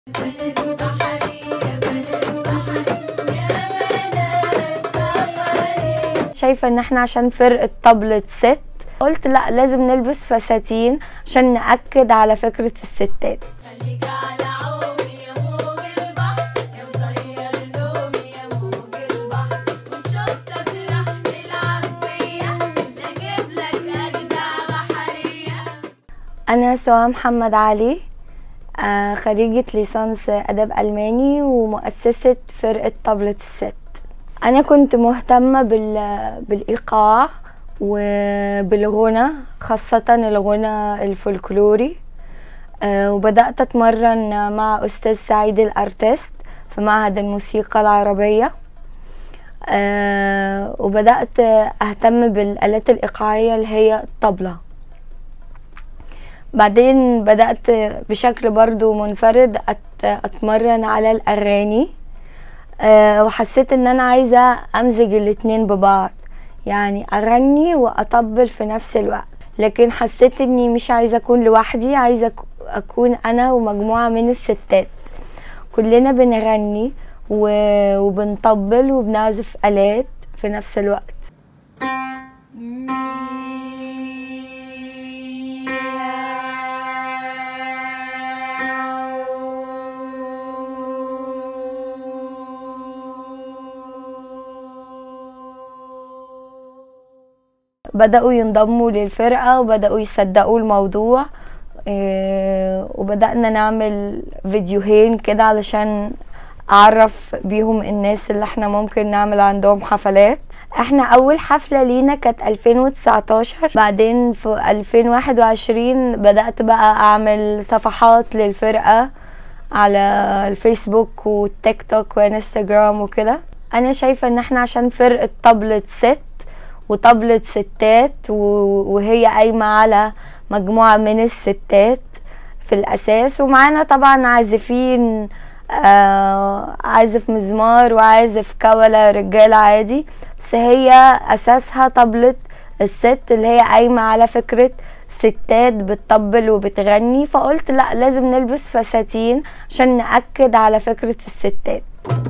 بنت بحري يا بنت بحري يا بنات بحري شايفة ان احنا عشان فرقة طبلة ست قلت لا لازم نلبس فساتين عشان نأكد على فكرة الستات خليك على عومي يا موج البحر يا مطير نومي يا موج البحر وإن شفتك راح تلعب بيا بجيب لك أجدع بحرية انا سوا محمد علي آه، خريجة ليسانس اداب الماني ومؤسسة فرقة طبلة الست انا كنت مهتمة بال- بالايقاع وبالغنى خاصة الغنى الفولكلوري آه، وبدأت اتمرن مع استاذ سعيد الارتست في معهد الموسيقى العربية آه، وبدأت اهتم بالآلات الإيقاعية اللي هي الطبلة بعدين بدأت بشكل برضو منفرد أت- أتمرن على الأغاني أه وحسيت إن أنا عايزة أمزج الاتنين ببعض يعني أغني وأطبل في نفس الوقت لكن حسيت إني مش عايزة أكون لوحدي عايزة أك- أكون أنا ومجموعة من الستات كلنا بنغني و- وبنطبل وبنعزف آلات في نفس الوقت بدأوا ينضموا للفرقة وبدأوا يصدقوا الموضوع إيه، وبدأنا نعمل فيديوهين كده علشان أعرف بيهم الناس اللي احنا ممكن نعمل عندهم حفلات احنا أول حفلة لينا كانت 2019 بعدين في 2021 بدأت بقى أعمل صفحات للفرقة على الفيسبوك والتيك توك وانستجرام وكده انا شايفه ان احنا عشان فرقه طبلة ست وطبلة ستات و- وهي قايمه على مجموعه من الستات في الاساس ومعانا طبعا عازفين آه عازف مزمار وعازف كولا رجال عادي بس هي اساسها طبلة الست اللي هي قايمه على فكره ستات بتطبل وبتغني فقلت لا لازم نلبس فساتين عشان نأكد على فكرة الستات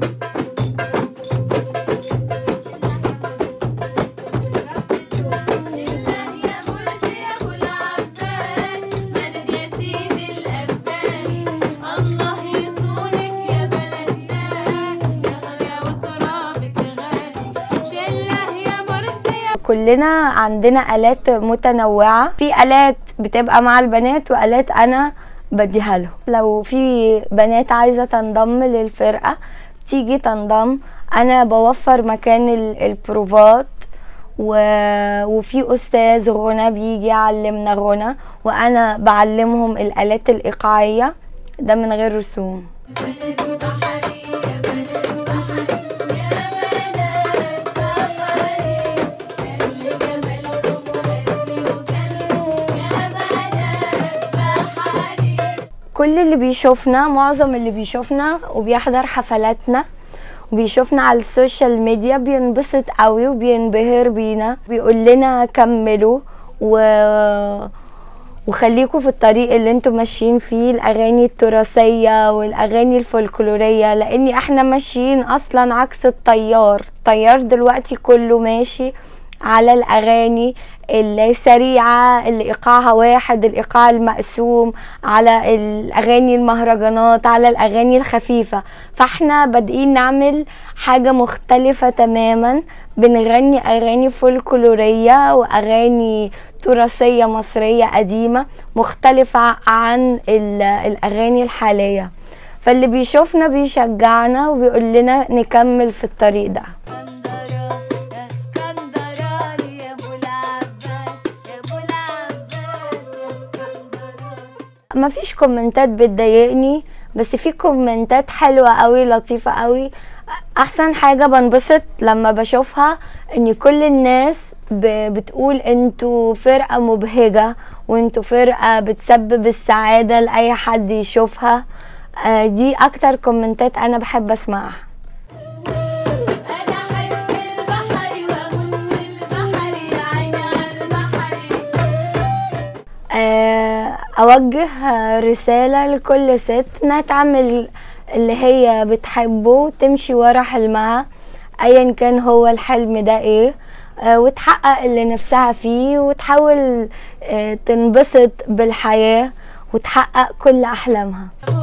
شله يا مرسي يا ابو العباس مدد يا سيدي الاباني الله يصونك يا بلدنا يا غالية وترابك غالي شله يا مرسي يا كلنا عندنا آلات متنوعة في آلات بتبقى مع البنات وآلات أنا بديها لهم لو في بنات عايزة تنضم للفرقة تيجي تنضم أنا بوفر مكان ال- البروفات و... وفي أستاذ غنى بيجي يعلمنا غنى وأنا بعلمهم الآلات الإيقاعية ده من غير رسوم بنت بحري يا بنت بحري يا بنات بحري اللي جمالكم خدني وكلني يا بنات بحري كل اللي بيشوفنا معظم اللي بيشوفنا وبيحضر حفلاتنا وبيشوفنا على السوشيال ميديا بينبسط قوي وبينبهر بينا بيقول لنا كملوا و... وخليكوا في الطريق اللي انتوا ماشيين فيه الاغاني التراثيه والاغاني الفولكلوريه لان احنا ماشيين اصلا عكس التيار التيار دلوقتي كله ماشي على الاغاني السريعه اللي ايقاعها واحد الايقاع المقسوم على الاغاني المهرجانات على الاغاني الخفيفه فاحنا بادئين نعمل حاجه مختلفه تماما بنغني اغاني فولكلوريه واغاني تراثيه مصريه قديمه مختلفه عن ال- الاغاني الحاليه فاللي بيشوفنا بيشجعنا وبيقول لنا نكمل في الطريق ده اسكندرة يا اسكندراني يا ابو العباس يا ابو العباس يا اسكندراني ما فيش كومنتات بتضايقني بس في كومنتات حلوة قوي لطيفة قوي احسن حاجة بنبسط لما بشوفها ان كل الناس ب- بتقول انتوا فرقة مبهجة وانتوا فرقة بتسبب السعادة لأي حد يشوفها آه، دي اكتر كومنتات انا بحب اسمعها انا احب البحر واموت في البحر يا عيني على البحر آه، اوجه رسالة لكل ست انها تعمل اللي هي بتحبه وتمشي ورا حلمها ايا كان هو الحلم ده ايه آه، وتحقق اللي نفسها فيه وتحاول آه، تنبسط بالحياة وتحقق كل احلامها